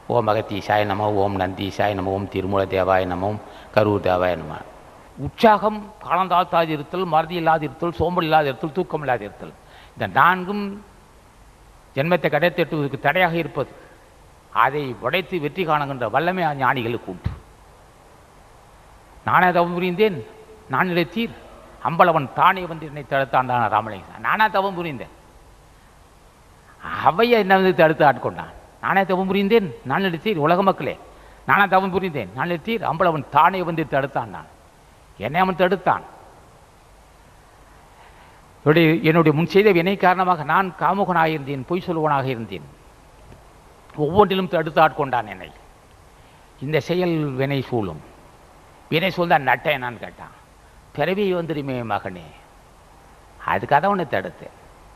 ஓம் அகத்தீசாய நம ஓம் நந்தீசாய நம ஓம் திருமூல தேவாய நம கரூர் தேவாய நம உற்சாகம் காலந்தாழ்த்தாது இருத்தல் மறதி இல்லாது இருத்தல் சோம்பல் இல்லாது இருத்தல் தூக்கம் இல்லாது இருத்தல் இந்த நான்கும் ஜென்மத்தை கடைத்தெட்டுவதற்கு தடையாக இருப்பது அதை உடைத்து வெற்றி காணுகின்ற வல்லமை ஞானிகளுக்கு உண்டு நானே தவம் புரிந்தேன் நான் இழைத்தீர் அம்பலவன் தானே வந்து என்னை தடுத்தான் ராமலிங்கம் நானா தவம் புரிந்தேன் அவையை என்ன வந்து தடுத்து ஆட்கொண்டான் நானே தவம் புரிந்தேன் நான் எடுத்தீர் உலக மக்களே நானா தவம் புரிந்தேன் நான் எடுத்தீர் அம்பலவன் தானே வந்து தடுத்தான் நான் என்னை அவன் தடுத்தான் என்னுடைய என்னுடைய முன் செய்த வினை காரணமாக நான் காமுகனாக இருந்தேன் பொய் சொல்லுவனாக இருந்தேன் ஒவ்வொன்றிலும் தடுத்து ஆட்கொண்டான் என்னை இந்த செயல் வினை சூழும் வினை சூழ்ந்தான் நட்டேன் நான் கேட்டான் பிறவி வந்துடுமே மகனே அதுக்காக தான் உன்னை தடுத்தேன்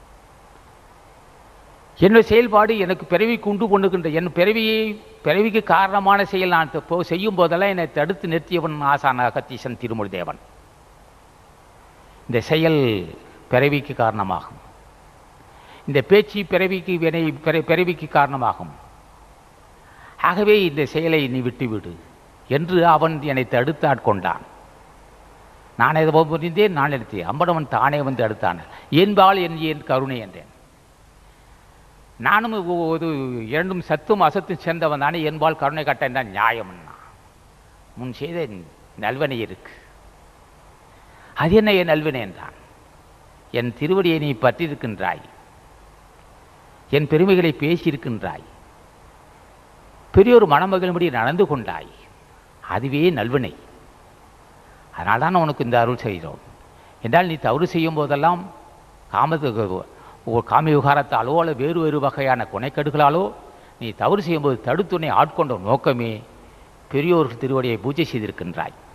என்னுடைய செயல்பாடு எனக்கு பிறவிக்கு உண்டு கொண்டுகின்ற என் பிறவியை பிறவிக்கு காரணமான செயல் நான் போ செய்யும் போதெல்லாம் என்னை தடுத்து நிறுத்தியவன் ஆசான அகத்தீசன் திருமொழி தேவன் இந்த செயல் பிறவிக்கு காரணமாகும் இந்த பேச்சு பிறவிக்கு வினை பிற- பிறவிக்கு காரணமாகும் ஆகவே இந்த செயலை நீ விட்டுவிடு என்று அவன் என்னை தடுத்து ஆட்கொண்டான் நான் எதை புரிந்தேன் நான் எடுத்தேன் அம்படவன் தானே வந்து அடுத்தான் என்பால் என் என் கருணை என்றேன் நானும் ஒ- ஒரு இரண்டும் சத்தும் அசத்தும் சேர்ந்தவன் தானே என்பால் கருணை கட்டேன் தான் நியாயம்னா முன் செய்த நல்வனை இருக்கு அது என்ன என் நல்வினை என்றான் என் திருவடியை நீ பற்றியிருக்கின்றாய் என் பெருமைகளை பேசியிருக்கின்றாய் பெரியோர் மணமகளும்படி நடந்து கொண்டாய் அதுவே நல்வினை அதனால தான் உனக்கு இந்த அருள் செய்கிறோம் என்றால் நீ தவறு செய்யும் போதெல்லாம் காமத்துக்கு ஒரு காம விவகாரத்தாலோ அல்லது வேறு வேறு வகையான கொனைக்கடுகளாலோ நீ தவறு செய்யும்போது தடுத்துணை ஆட்கொண்ட நோக்கமே பெரியோர் திருவடியை பூஜை செய்திருக்கின்றாய்